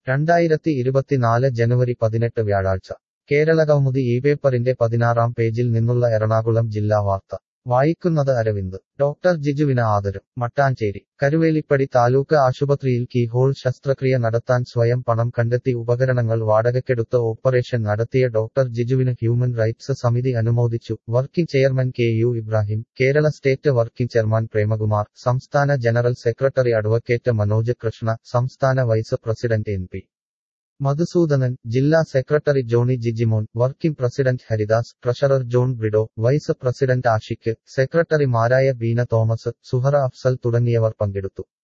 രണ്ടായിരത്തി ഇരുപത്തിനാല് ജനുവരി പതിനെട്ട് വ്യാഴാഴ്ച കേരള കൗമുദി ഈ പേപ്പറിന്റെ പതിനാറാം പേജിൽ നിന്നുള്ള എറണാകുളം ജില്ലാ വാർത്ത വായിക്കുന്നത് അരവിന്ദ് ഡോക്ടർ ജിജുവിന് ആദരം മട്ടാഞ്ചേരി കരുവേലിപ്പടി താലൂക്ക് ആശുപത്രിയിൽ കീഹോൾ ശസ്ത്രക്രിയ നടത്താൻ സ്വയം പണം കണ്ടെത്തി ഉപകരണങ്ങൾ വാടകയ്ക്കെടുത്ത് ഓപ്പറേഷൻ നടത്തിയ ഡോക്ടർ ജിജുവിന് ഹ്യൂമൻ റൈറ്റ്സ് സമിതി അനുമോദിച്ചു working chairman K U Ibrahim Kerala state working chairman Premakumar സംസ്ഥാന general secretary advocate Manoj Krishna സംസ്ഥാന vice president N P Madhusudanan ജില്ലാ secretary Johnny Jijimon working president Haridas treasurer John Brido vice president Ashiq സെക്രട്ടറിമാരായ ബീന തോമസ് സുഹറ അഫ്സൽ തുടങ്ങിയവർ പങ്കെടുത്തു